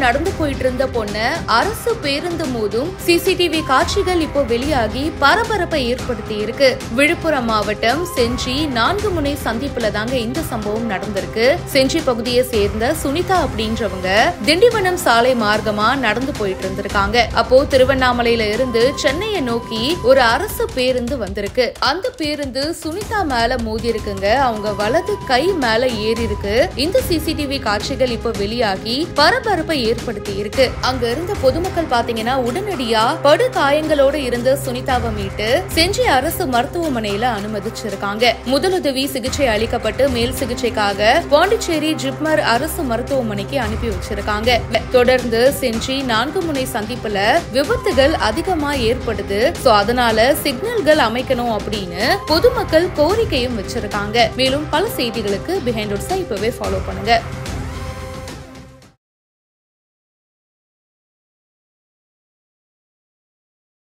நடந்து போயிட்டு இருந்த பொண்ண அரசு பேருந்து மோதும் சிசிடிவி காட்சிகள் இப்போ வெளியாகி பரபரப்பை ஏற்படுத்தி இருக்கு விழுப்புரம் மாவட்டம் செஞ்சி நான்கு முனை சந்திப்புல தாங்க இந்த சம்பவம் நடந்திருக்கு செஞ்சி பகுதியை சேர்ந்த சுனிதா அப்படின்றவங்க திண்டிவனம் சாலை மார்க்கமா நடந்து போயிட்டு இருந்திருக்காங்க அப்போ திருவண்ணாமலையில இருந்து சென்னையை நோக்கி ஒரு அரசு பேருந்து வந்திருக்கு அந்த பேருந்து சுனிதா மேல மோதி இருக்குங்க அவங்க வலது கை மேல ஏறி இருக்கு இந்த சிசிடிவி காட்சிகள் இப்போ வெளியாகி பரபரப்பை ஏற்படுத்தி இருக்கு அங்க இருந்த பொதுமக்கள் பாத்தீங்கன்னா உடனடியா படு காயங்களோட இருந்த சுனிதாவை மீட்டு செஞ்சி அரசு மருத்துவமனையில அனுமதிச்சிருக்காங்க முதலுதவி சிகிச்சை அளிக்கப்பட்டு மேல் சிகிச்சைக்காக பாண்டிச்சேரி ஜிப்மர் அரசு மருத்துவமனைக்கு அனுப்பி வச்சிருக்காங்க தொடர்ந்து செஞ்சி நான்கு முனை சந்திப்புல விபத்துகள் அதிகமா ஏற்படுது சோ அதனால சிக்னல்கள் அமைக்கணும் அப்படின்னு பொதுமக்கள் கோரிக்கையும் வச்சிருக்காங்க மேலும் பல செய்திகளுக்கு பிஹைண்ட் இப்பவே ஃபாலோ பண்ணுங்க